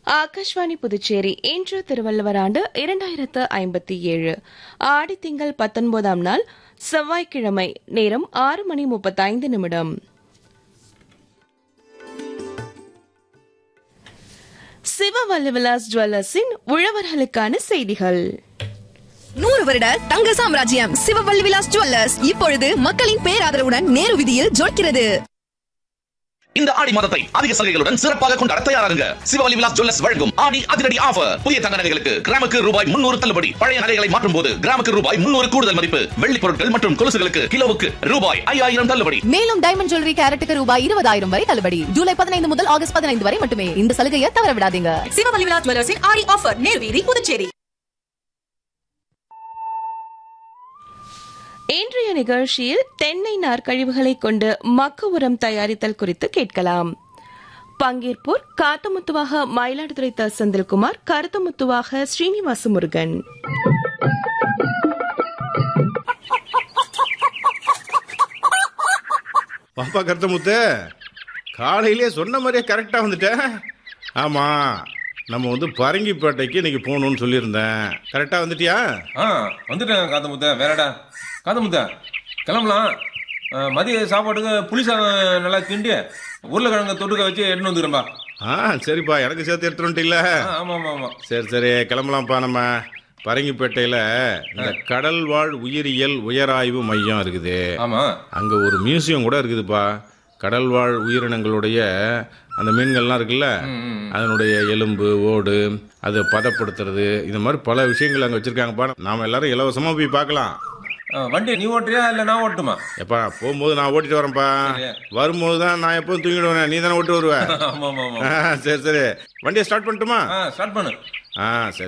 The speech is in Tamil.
ஆகாஷ்வாணி புதுச்சேரி இன்று திருவள்ளுவர் ஆண்டு இரண்டாயிரத்து ஐம்பத்தி ஏழு ஆடி திங்கள் பத்தொன்பதாம் நாள் செவ்வாய்க்கிழமை நேரம் ஆறு மணி முப்பத்தைந்து நிமிடம் சிவவல்லி விலாஸ் ஜுவல்லர்ஸின் உழவர்களுக்கான செய்திகள் நூறு வருட தங்க சாம்ராஜ்யம் சிவவல்லி விலாஸ் ஜுவல்லர்ஸ் இப்பொழுது மக்களின் பேராதரவுடன் நேரு விதியில் ஜொலிக்கிறது இந்த ஆடி மாதத்தை அதிக சலுகைகளுடன் சிறப்பாக கொண்டாட தயாராகுங்க சிவவலி விலாஸ் ஜுவல்லர்ஸ் வழங்கும் ஆடி அதிரடி ஆஃபர் புதிய தங்க நகைகளுக்கு கிராமுக்கு ரூபாய் முன்னூறு தள்ளுபடி பழைய நகைகளை மாற்றும் போது கிராமுக்கு ரூபாய் முன்னூறு கூடுதல் மதிப்பு வெள்ளி பொருட்கள் மற்றும் கொலுசுகளுக்கு கிலோவுக்கு ரூபாய் ஐயாயிரம் தள்ளுபடி மேலும் டைமண்ட் ஜுவல்லரி கேரட்டுக்கு ரூபாய் இருபதாயிரம் வரை தள்ளுபடி ஜூலை பதினைந்து முதல் ஆகஸ்ட் பதினைந்து வரை மட்டுமே இந்த சலுகையை தவற விடாதீங்க சிவவல்லி விலாஸ் ஜுவல்லர்ஸின் ஆடி ஆஃபர் நேர்வீதி புதுச்சேரி இன்றைய நிகழ்ச்சியில் தென்னை நார்க்கழிவுகளை கொண்டு மக்கு உரம் தயாரித்தல் குறித்து கேட்கலாம் பங்கேற்போர் காத்தமுத்துவாக மயிலாடுதுறை த செந்தில்குமார் கருத்தமுத்துவாக ஸ்ரீனிவாச முருகன் பாப்பா கருத்தமுத்து காலையிலே சொன்ன மாதிரியே கரெக்டாக வந்துட்டேன் ஆமாம் நம்ம வந்து பரங்கிப்பேட்டைக்கு இன்னைக்கு போகணும்னு சொல்லியிருந்தேன் கரெக்டாக வந்துட்டியா ஆ வந்துட்டேன் காந்தமுத்த வேறடா காந்தமுத்த கிளம்பலாம் ஆ, மதிய சாப்பாட்டுக்கு புளி சாதம் நல்லா கிண்டி உருளைக்கிழங்கு தொட்டுக்க வச்சு எடுத்து வந்துக்கிறேன்பா ஆ சரிப்பா எனக்கு சேர்த்து எடுத்துட்டு வந்துட்டீங்களா ஆ, ஆமா ஆமா ஆமா சரி சரி கிளம்பலாம்ப்பா நம்ம பரங்கிப்பேட்டையில் இந்த கடல் வாழ் உயிரியல் உயராய்வு மையம் இருக்குது ஆமா அங்கே ஒரு மியூசியம் கூட இருக்குதுப்பா கடல் வாழ் உயிரினங்களுடைய அந்த மீன்கள்லாம் இருக்குல்ல அதனுடைய எலும்பு ஓடு அதை பதப்படுத்துறது இந்த மாதிரி பல விஷயங்கள் அங்கே வச்சுருக்காங்கப்பா நாம் எல்லாரும் இலவசமாக போய் பார்க்கலாம் ஆ, வண்டி நீ ஓட்டுறியா இல்ல நான் ஓட்டுமா எப்பா போகும்போது நான் ஓட்டிட்டு வரேன்ப்பா வரும்போது தான் நான் எப்பவும் தூங்கிடுவேன் நீ தானே ஓட்டு வருவ ஆமா ஆமா ஆமா ஆ, சரி சரி வண்டியை ஸ்டார்ட் பண்ணட்டுமா ஆ ஸ்டார்ட் பண்ணு ஆ சரி